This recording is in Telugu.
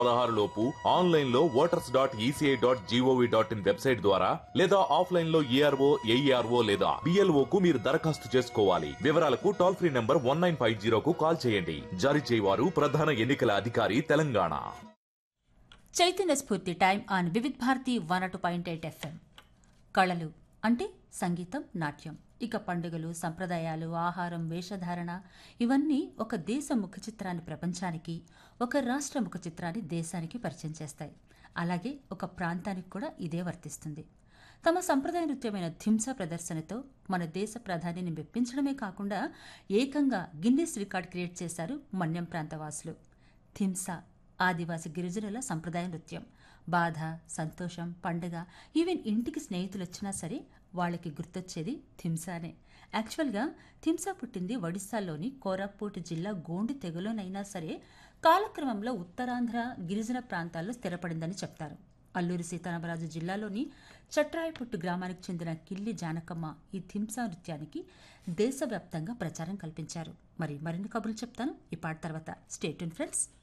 పదహారు లోపు ఆన్లైన్ లో voters dot ECI dot GOV dot in website ద్వారా లేదా ఆఫ్లైన్ లో ఈఆర్ఓ ఏఈఆర్ఓ లేదా బిఎల్ఓ కు మీరు దరఖాస్తు చేసుకోవాలి వివరాలకు toll free number one nine five జీరోకు కాల్ చేయండి జారీ చేయవారు ప్రధాన ఎన్నికల అధికారి తెలంగాణ చైతన్య స్ఫూర్తి time on Vividh Bharati one అటు పాయింట్ ఎయిట్ ఎఫ్ఎం కళలు అంటే సంగీతం నాట్యం ఇక పండుగలు సంప్రదాయాలు ఆహారం వేషధారణ ఇవన్నీ ఒక దేశ ముఖ చిత్రాన్ని ప్రపంచానికి ఒక రాష్ట్ర ముఖ చిత్రాన్ని దేశానికి పరిచయం చేస్తాయి అలాగే ఒక ప్రాంతానికి కూడా ఇదే వర్తిస్తుంది తమ సంప్రదాయ నృత్యమైన థింస ప్రదర్శనతో మన దేశ ప్రధానిని మెప్పించడమే కాకుండా ఏకంగా గిన్నీస్ రికార్డ్ క్రియేట్ చేశారు మన్యం ప్రాంతవాసులు థింస ఆదివాసి గిరిజనుల సంప్రదాయ నృత్యం బాధ సంతోషం పండుగ ఈవెన్ ఇంటికి స్నేహితులు వచ్చినా సరే వాళ్ళకి గుర్తొచ్చేది థింసానే యాక్చువల్గా థింసా పుట్టింది ఒడిశాలోని కోరాపూట్ జిల్లా గోండి తెగలోనైనా సరే కాలక్రమంలో ఉత్తరాంధ్ర గిరిజన ప్రాంతాల్లో స్థిరపడిందని చెప్తారు అల్లూరి సీతారామరాజు జిల్లాలోని చట్రాయపుట్టు గ్రామానికి చెందిన కిల్లి జానకమ్మ ఈ థింసా నృత్యానికి దేశవ్యాప్తంగా ప్రచారం కల్పించారు మరి మరిన్ని కబుర్లు చెప్తాను ఈ పాట తర్వాత స్టేట్యూన్ ఫ్రెండ్స్